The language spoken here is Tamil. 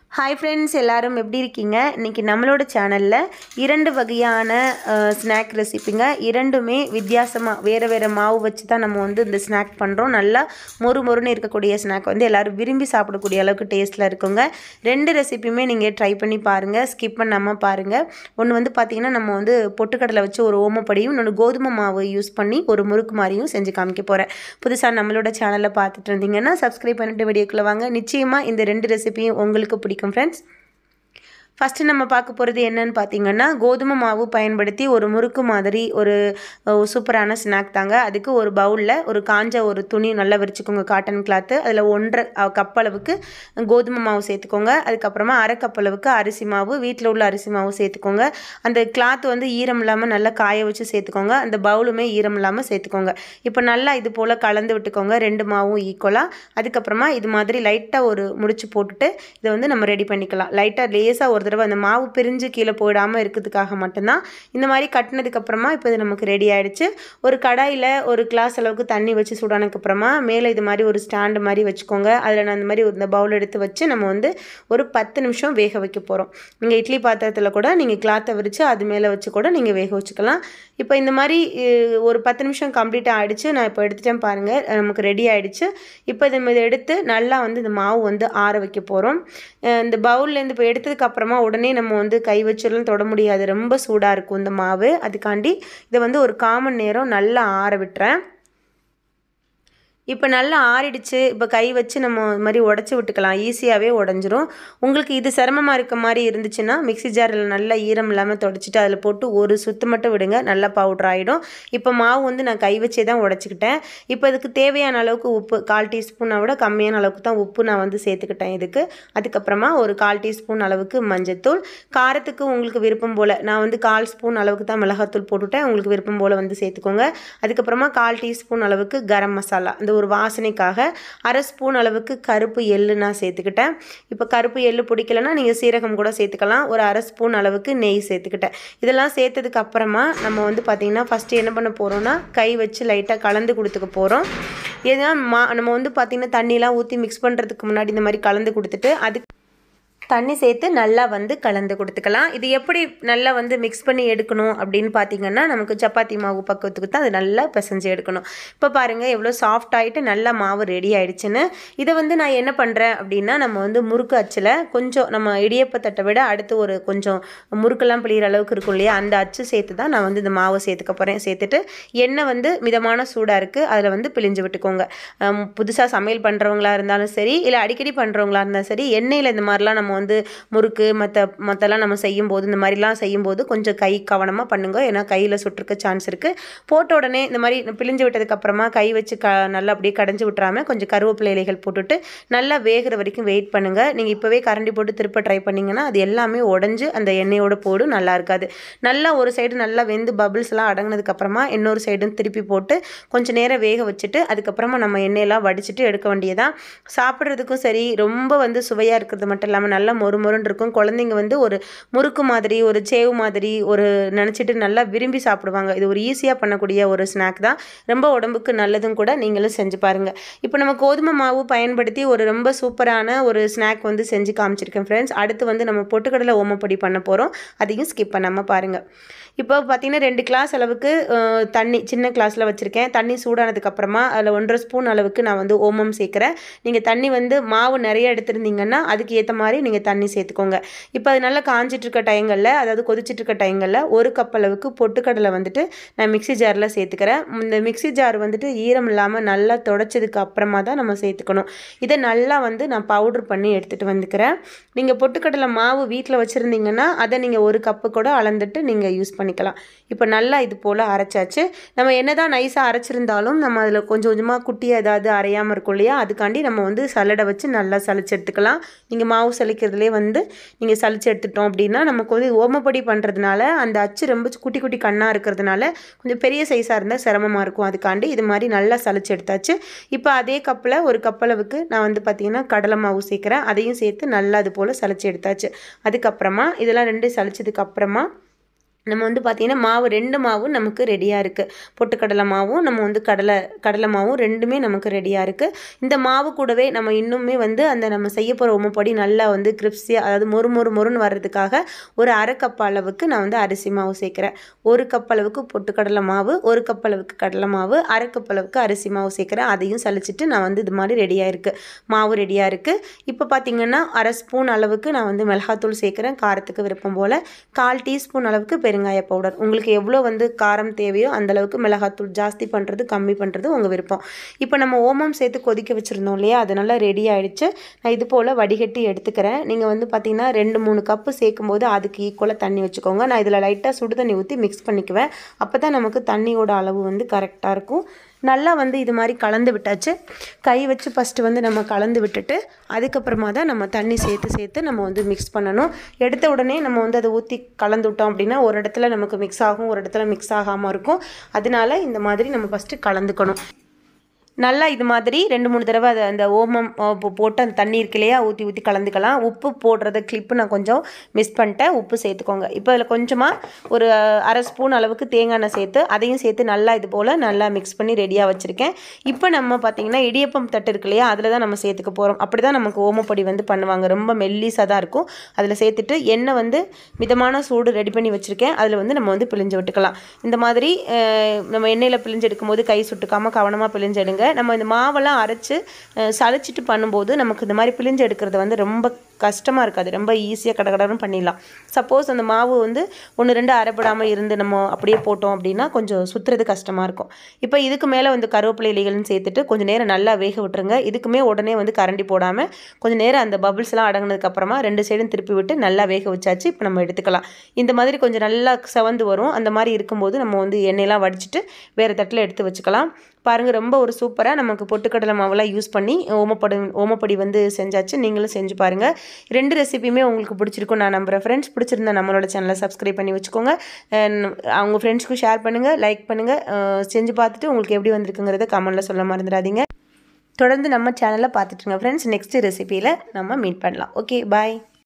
ஹாய் ஃப்ரெண்ட்ஸ் எல்லாரும் எப்படி இருக்கீங்க இன்றைக்கி நம்மளோட சேனலில் இரண்டு வகையான ஸ்நாக் ரெசிபிங்க இரண்டுமே வித்தியாசமாக வேறு வேறு மாவு வச்சு தான் நம்ம வந்து இந்த ஸ்நாக் பண்ணுறோம் நல்லா மொறு மொறுன்னு இருக்கக்கூடிய ஸ்நாக் வந்து எல்லோரும் விரும்பி சாப்பிடக்கூடிய அளவுக்கு டேஸ்ட்டில் இருக்குங்க ரெண்டு ரெசிபியுமே நீங்கள் ட்ரை பண்ணி பாருங்கள் ஸ்கிப் பண்ணாமல் பாருங்கள் ஒன்று வந்து பார்த்திங்கன்னா நம்ம வந்து பொட்டுக்கடலை வச்சு ஒரு ஓமப்படியும் இன்னொன்று கோதுமை மாவு யூஸ் பண்ணி ஒரு முறுக்கு மாதிரியும் செஞ்சு காமிக்க போகிறேன் புதுசாக நம்மளோட சேனலை பார்த்துட்டு இருந்தீங்கன்னா சப்ஸ்கிரைப் பண்ணிட்டு வீடியோக்குள்ளே வாங்க நிச்சயமாக இந்த ரெண்டு ரெசிபியும் உங்களுக்கு பிடிக்கும் ஃப்ரெண்ட்ஸ் ஃபஸ்ட்டு நம்ம பார்க்க போகிறது என்னன்னு பார்த்தீங்கன்னா கோதுமை மாவு பயன்படுத்தி ஒரு முறுக்கு மாதிரி ஒரு அஹ், சூப்பரான ஸ்நாக் தாங்க அதுக்கு ஒரு பவுலில் ஒரு காஞ்ச ஒரு துணி நல்லா விரிச்சுக்கோங்க காட்டன் கிளாத்து அதில் ஒன்றரை அஹ், கப் அளவுக்கு கோதுமை மாவு சேர்த்துக்கோங்க அதுக்கப்புறமா அரை கப் அளவுக்கு அரிசி மாவு வீட்டில் உள்ள அரிசி மாவு சேர்த்துக்கோங்க அந்த கிளாத் வந்து ஈரம் இல்லாமல் நல்லா காய வச்சு சேர்த்துக்கோங்க அந்த பவுலுமே ஈரம் இல்லாமல் சேர்த்துக்கோங்க இப்போ நல்லா இது போல் கலந்து விட்டுக்கோங்க ரெண்டு மாவும் ஈக்குவலாக அதுக்கப்புறமா இது மாதிரி லைட்டாக ஒரு முடிச்சு போட்டுட்டு இதை வந்து நம்ம ரெடி பண்ணிக்கலாம் லைட்டாக லேசாக ஒரு தடவை அந்த மாவு பிரிஞ்சு கீழே போயிடாமல் இருக்கிறதுக்காக மட்டும்தான் இந்த மாதிரி கட்டினதுக்கப்புறமா இப்போ இது நமக்கு ரெடி ஆயிடுச்சு ஒரு கடாயில் ஒரு கிளாஸ் அளவுக்கு தண்ணி வச்சு சூடானதுக்கப்புறமா மேலே இது மாதிரி ஒரு ஸ்டாண்டு மாதிரி வச்சுக்கோங்க அதில் நான் இந்த மாதிரி ஒரு இந்த பவுல் எடுத்து வச்சு நம்ம வந்து ஒரு பத்து நிமிஷம் வேக வைக்க போகிறோம் நீங்கள் இட்லி பாத்திரத்தில் கூட நீங்கள் கிளாத்தை விரித்து அது மேலே வச்சு கூட நீங்கள் வேக வச்சுக்கலாம் இப்போ இந்த மாதிரி அஹ், ஒரு பத்து நிமிஷம் கம்ப்ளீட்டாக ஆயிடுச்சு நான் இப்போ எடுத்துட்டேன் பாருங்கள் நமக்கு ரெடி ஆயிடுச்சு இப்போ இதை இதை எடுத்து நல்லா வந்து இந்த மாவு வந்து ஆற வைக்க போகிறோம் இந்த பவுல்லேருந்து இப்போ எடுத்ததுக்கு அப்புறமா உடனே நம்ம வந்து கை வச்சிடலாம் தொட முடியாது ரொம்ப சூடாக இருக்கும் இந்த மாவு அதுக்காண்டி இதை வந்து ஒரு காமன் நேரம் நல்லா ஆற விட்டுறேன் இப்போ நல்லா ஆறிடுச்சு இப்போ கை வச்சு நம்ம இது மாதிரி உடச்சி விட்டுக்கலாம் ஈஸியாகவே உடஞ்சிரும் உங்களுக்கு இது சிரமமாக இருக்க மாதிரி இருந்துச்சுன்னா மிக்ஸி ஜாரில் நல்லா ஈரம் இல்லாமல் தொடச்சிட்டு அதில் போட்டு ஒரு சுத்து மட்டும் விடுங்க நல்லா பவுடர் ஆகிடும் இப்போ மாவு வந்து நான் கை வச்சே தான் உடச்சிக்கிட்டேன் இப்போ இதுக்கு தேவையான அளவுக்கு உப்பு கால் டீஸ்பூனை விட கம்மியான அளவுக்கு தான் உப்பு நான் வந்து சேர்த்துக்கிட்டேன் இதுக்கு அதுக்கப்புறமா ஒரு கால் டீஸ்பூன் அளவுக்கு மஞ்சத்தூள் காரத்துக்கு உங்களுக்கு விருப்பம் போல் நான் வந்து கால் ஸ்பூன் அளவுக்கு தான் மிளகாத்தூள் போட்டுவிட்டேன் உங்களுக்கு விருப்பம் போல் வந்து சேர்த்துக்கோங்க அதுக்கப்புறமா கால் டீஸ்பூன் அளவுக்கு கரம் மசாலா இந்த ஒரு வாசனைக்காக அரை ஸ்பூன் அளவுக்கு கருப்பு எள்ளு நான் சேர்த்துக்கிட்டேன் இப்போ கருப்பு எள்ளு பிடிக்கலன்னா நீங்கள் சீரகம் கூட சேர்த்துக்கலாம் ஒரு அரை ஸ்பூன் அளவுக்கு நெய் சேர்த்துக்கிட்டேன் இதெல்லாம் சேர்த்ததுக்கு அப்புறமா நம்ம வந்து பார்த்திங்கன்னா ஃபஸ்ட்டு என்ன பண்ண போகிறோம்னா கை வச்சு லைட்டாக கலந்து கொடுத்துக்க போகிறோம் ஏன்னா மா நம்ம வந்து பார்த்திங்கன்னா தண்ணிலாம் ஊற்றி மிக்ஸ் பண்ணுறதுக்கு முன்னாடி இந்த மாதிரி கலந்து கொடுத்துட்டு அதுக்கு தண்ணி சேர்த்து நல்லா வந்து கலந்து கொடுத்துக்கலாம் இது எப்படி நல்லா வந்து மிக்ஸ் பண்ணி எடுக்கணும் அப்படின்னு பார்த்தீங்கன்னா நமக்கு சப்பாத்தி மாவு பக்கத்துக்கு தான் அது நல்லா பிசைஞ்சு எடுக்கணும் இப்போ பாருங்கள் எவ்வளோ சாஃப்ட் ஆகிட்டு நல்லா மாவு ரெடி ஆயிடுச்சுன்னு இதை வந்து நான் என்ன பண்ணுறேன் அப்படின்னா நம்ம வந்து முறுக்கு அச்சில் கொஞ்சம் நம்ம இடியப்பத்தட்டை விட அடுத்து ஒரு கொஞ்சம் முறுக்கெல்லாம் பிழிகிற அளவுக்கு இருக்கும் இல்லையா அந்த அச்சு சேர்த்து தான் நான் வந்து இந்த மாவை சேர்த்துக்க போகிறேன் சேர்த்துட்டு எண்ணெய் வந்து மிதமான சூடாக இருக்குது அதில் வந்து பிழிஞ்சு விட்டுக்கோங்க புதுசாக சமையல் பண்ணுறவங்களா இருந்தாலும் சரி இல்லை அடிக்கடி பண்ணுறவங்களா இருந்தாலும் சரி எண்ணெயில் இந்த மாதிரிலாம் நம்ம வந்து முறுக்கு மற்ற மற்றெல்லாம் நம்ம செய்யும்போது இந்த மாதிரிலாம் செய்யும்போது கொஞ்சம் கை கவனமாக பண்ணுங்க ஏன்னா கையில் சுட்டுருக்க சான்ஸ் இருக்குது போட்ட உடனே இந்த மாதிரி பிழிஞ்சு விட்டதுக்கப்புறமா கை வச்சு க நல்லா அப்படியே கடைஞ்சி விட்டுறாம கொஞ்சம் கருவேப்பிலை இலைகள் போட்டுட்டு நல்லா வேகிற வரைக்கும் வெயிட் பண்ணுங்கள் நீங்கள் இப்போவே கரண்டி போட்டு திருப்ப ட்ரை பண்ணிங்கன்னா அது எல்லாமே உடஞ்சி அந்த எண்ணெயோட போடும் நல்லா இருக்காது நல்லா ஒரு சைடு நல்லா வெந்து பபிள்ஸ் எல்லாம் அடங்கினதுக்கப்புறமா இன்னொரு சைடும் திருப்பி போட்டு கொஞ்சம் நேரம் வேக வச்சுட்டு அதுக்கப்புறமா நம்ம எண்ணெயெல்லாம் வடிச்சிட்டு எடுக்க வேண்டியதான் சாப்பிட்றதுக்கும் சரி ரொம்ப வந்து சுவையாக இருக்கிறது மட்டும் இல்லாமல் நல்லா மொறு மொறுன்னு இருக்கும் குழந்தைங்க வந்து ஒரு முறுக்கு மாதிரி ஒரு சேவு மாதிரி ஒரு நினச்சிட்டு நல்லா விரும்பி சாப்பிடுவாங்க இது ஒரு ஈஸியாக பண்ணக்கூடிய ஒரு ஸ்நாக் தான் ரொம்ப உடம்புக்கு நல்லதும் கூட நீங்களும் செஞ்சு பாருங்கள் இப்போ நம்ம கோதுமை மாவு பயன்படுத்தி ஒரு ரொம்ப சூப்பரான ஒரு ஸ்நாக் வந்து செஞ்சு காமிச்சிருக்கேன் ஃப்ரெண்ட்ஸ் அடுத்து வந்து நம்ம பொட்டுக்கடலை ஓமப்பொடி பண்ண போகிறோம் அதையும் ஸ்கிப் பண்ணாமல் பாருங்கள் இப்போ பார்த்தீங்கன்னா ரெண்டு கிளாஸ் அளவுக்கு அஹ், தண்ணி சின்ன கிளாஸில் வச்சுருக்கேன் தண்ணி சூடானதுக்கப்புறமா அதில் ஒன்றரை ஸ்பூன் அளவுக்கு நான் வந்து ஓமம் சேர்க்குறேன் நீங்கள் தண்ணி வந்து மாவு நிறைய எடுத்திருந்தீங்கன்னா அதுக்கு ஏற்ற மாதிரி நீங்கள் தண்ணி சேர்த்துக்கோங்க இப்போ அது நல்லா காஞ்சிட்டு இருக்க டைங்களில் அதாவது கொதிச்சிட்டு இருக்க டைங்களில் ஒரு கப் அளவுக்கு பொட்டுக்கடலை வந்துட்டு நான் மிக்ஸி ஜாரில் சேர்த்துக்கிறேன் இந்த மிக்ஸி ஜார் வந்துட்டு ஈரம் இல்லாமல் நல்லா தொடச்சதுக்கு அப்புறமா தான் நம்ம சேர்த்துக்கணும் இதை நல்லா வந்து நான் பவுடர் பண்ணி எடுத்துகிட்டு வந்துக்கிறேன் நீங்கள் பொட்டுக்கடலை மாவு வீட்டில் வச்சுருந்தீங்கன்னா அதை நீங்கள் ஒரு கப்பு கூட அளந்துட்டு நீங்கள் யூஸ் பண்ணிக்கலாம் இப்போ நல்லா இது போல் அரைச்சாச்சு நம்ம என்னதான் நைஸாக அரைச்சிருந்தாலும் நம்ம அதில் கொஞ்சம் கொஞ்சமாக குட்டியாக ஏதாவது அரையாமல் இருக்கும் இல்லையா அதுக்காண்டி நம்ம வந்து சல்லடை வச்சு நல்லா சலிச்சு எடுத்துக்கலாம் நீங்கள் மாவு சலிக்கிறதுலே வந்து நீங்கள் சலிச்சு எடுத்துட்டோம் அப்படின்னா நமக்கு வந்து ஓமப்படி பண்ணுறதுனால அந்த அச்சு ரொம்ப குட்டி குட்டி கண்ணாக இருக்கிறதுனால கொஞ்சம் பெரிய சைஸாக இருந்தால் சிரமமாக இருக்கும் அதுக்காண்டி இது மாதிரி நல்லா சலிச்சு எடுத்தாச்சு இப்போ அதே கப்பில் ஒரு கப்பளவுக்கு நான் வந்து பார்த்திங்கன்னா கடலை மாவு சேர்க்குறேன் அதையும் சேர்த்து நல்லா அது போல் சலிச்சு எடுத்தாச்சு அதுக்கப்புறமா இதெல்லாம் ரெண்டு சலிச்சதுக்கு அப்புறமா நம்ம வந்து பார்த்திங்கன்னா மாவு ரெண்டு மாவும் நமக்கு ரெடியாக இருக்குது பொட்டுக்கடலை மாவும் நம்ம வந்து கடலை கடலை மாவும் ரெண்டுமே நமக்கு ரெடியாக இருக்குது இந்த மாவு கூடவே நம்ம இன்னுமே வந்து அந்த நம்ம செய்ய போகிற உமப்பொடி நல்லா வந்து கிரிப்ஸியாக அதாவது மொறு மொறு மொறுன்னு வர்றதுக்காக ஒரு அரை கப் அளவுக்கு நான் வந்து அரிசி மாவு சேர்க்குறேன் ஒரு கப் அளவுக்கு பொட்டுக்கடலை மாவு ஒரு கப் அளவுக்கு கடலை மாவு அரை கப் அளவுக்கு அரிசி மாவு சேர்க்குறேன் அதையும் சலிச்சிட்டு நான் வந்து இது மாதிரி ரெடியாக இருக்குது மாவு ரெடியாக இருக்குது இப்போ பார்த்திங்கன்னா அரை ஸ்பூன் அளவுக்கு நான் வந்து மிளகாத்தூள் சேர்க்குறேன் காரத்துக்கு விருப்பம் போல் கால் டீஸ்பூன் அளவுக்கு பெருங்காய பவுடர் உங்களுக்கு எவ்வளோ வந்து காரம் தேவையோ அந்த அளவுக்கு மிளகாத்தூள் ஜாஸ்தி பண்ணுறது கம்மி பண்ணுறது உங்கள் விருப்பம் இப்போ நம்ம ஓமம் சேர்த்து கொதிக்க வச்சுருந்தோம் இல்லையா அது நல்லா ரெடி ஆயிடுச்சு நான் இது போல் வடிகட்டி எடுத்துக்கிறேன் நீங்கள் வந்து பார்த்தீங்கன்னா ரெண்டு மூணு கப்பு சேர்க்கும் போது அதுக்கு ஈக்குவலாக தண்ணி வச்சுக்கோங்க நான் இதில் லைட்டாக சுடு தண்ணி ஊற்றி மிக்ஸ் பண்ணிக்குவேன் அப்போ தான் நமக்கு தண்ணியோட அளவு வந்து கரெக்டாக இருக்கும் நல்லா வந்து இது மாதிரி கலந்து விட்டாச்சு கை வச்சு ஃபஸ்ட்டு வந்து நம்ம கலந்து விட்டுட்டு அதுக்கப்புறமா தான் நம்ம தண்ணி சேர்த்து சேர்த்து நம்ம வந்து மிக்ஸ் பண்ணணும் எடுத்த உடனே நம்ம வந்து அதை ஊற்றி கலந்து விட்டோம் அப்படின்னா ஒரு இடத்துல நமக்கு மிக்ஸ் ஆகும் ஒரு இடத்துல மிக்ஸ் ஆகாமல் இருக்கும் அதனால இந்த மாதிரி நம்ம ஃபஸ்ட்டு கலந்துக்கணும் நல்லா இது மாதிரி ரெண்டு மூணு தடவை அதை அந்த ஓமம் அஹ், போ- போட்டு அந்த தண்ணி இருக்கு இல்லையா ஊற்றி ஊற்றி கலந்துக்கலாம் உப்பு போடுறத கிளிப்பு நான் கொஞ்சம் மிஸ் பண்ணிட்டேன் உப்பு சேர்த்துக்கோங்க இப்போ அதில் கொஞ்சமாக ஒரு அஹ், அரை ஸ்பூன் அளவுக்கு தேங்காய் எண்ணெய் சேர்த்து அதையும் சேர்த்து நல்லா இது போல் நல்லா மிக்ஸ் பண்ணி ரெடியாக வச்சுருக்கேன் இப்போ நம்ம பார்த்தீங்கன்னா இடியப்பம் தட்டு இருக்கு இல்லையா அதில் தான் நம்ம சேர்த்துக்க போகிறோம் அப்படி தான் நமக்கு ஓமப்பொடி வந்து பண்ணுவாங்க ரொம்ப மெல்லிஸாக தான் இருக்கும் அதில் சேர்த்துட்டு எண்ணெய் வந்து மிதமான சூடு ரெடி பண்ணி வச்சுருக்கேன் அதில் வந்து நம்ம வந்து பிழிஞ்சு விட்டுக்கலாம் இந்த மாதிரி அஹ், நம்ம எண்ணெயில் பிழிஞ்சு எடுக்கும்போது கை சுட்டுக்காமல் கவனமாக பிழிஞ்சு எடுங்க நம்ம இந்த மாவெல்லாம் அரைச்சு அஹ், சலிச்சிட்டு பண்ணும்போது நமக்கு இந்த மாதிரி பிழிஞ்சு எடுக்கிறது வந்து ரொம்ப கஷ்டமாக இருக்காது ரொம்ப ஈஸியாக கடகடன்னு பண்ணிடலாம் சப்போஸ் அந்த மாவு வந்து ஒன்று ரெண்டு அரைப்படாமல் இருந்து நம்ம அப்படியே போட்டோம் அப்படின்னா கொஞ்சம் சுற்றுறது கஷ்டமாக இருக்கும் இப்போ இதுக்கு மேலே வந்து கருவேப்பிலை இலைகள்னு சேர்த்துட்டு கொஞ்சம் நேரம் நல்லா வேக விட்டுருங்க இதுக்குமே உடனே வந்து கரண்டி போடாமல் கொஞ்சம் நேரம் அந்த பபிள்ஸ்லாம் அடங்கினதுக்கு அப்புறமா ரெண்டு சைடும் திருப்பி விட்டு நல்லா வேக வச்சாச்சு இப்போ நம்ம எடுத்துக்கலாம் இந்த மாதிரி கொஞ்சம் நல்லா செவந்து வரும் அந்த மாதிரி இருக்கும்போது நம்ம வந்து எண்ணெயெல்லாம் வடிச்சிட்டு வேறு தட்டில் எடுத்து வச்சுக்கலாம் பாருங்கள் ரொம்ப ஒரு சூப்பராக நமக்கு பொட்டுக்கடலை மாவெல்லாம் யூஸ் பண்ணி ஓமப்படி ஓமப்படி வந்து செஞ்சாச்சு நீங்களும் செஞ்சு பாருங்கள் ரெண்டு ரெசிபியுமே உங்களுக்கு பிடிச்சிருக்கும் நான் நம்புகிறேன் ஃப்ரெண்ட்ஸ் பிடிச்சிருந்தா நம்மளோட சேனலை சப்ஸ்கிரைப் பண்ணி வச்சுக்கோங்க அஹ் அவங்க ஃப்ரெண்ட்ஸ்க்கும் ஷேர் பண்ணுங்கள் லைக் பண்ணுங்கள் செஞ்சு பார்த்துட்டு உங்களுக்கு எப்படி வந்திருக்குங்கிறத கமெண்ட்டில் சொல்ல மறந்துடாதீங்க தொடர்ந்து நம்ம சேனலை பார்த்துட்டுருங்க ஃப்ரெண்ட்ஸ் நெக்ஸ்ட் ரெசிபியில் நம்ம மீட் பண்ணலாம் ஓகே பாய்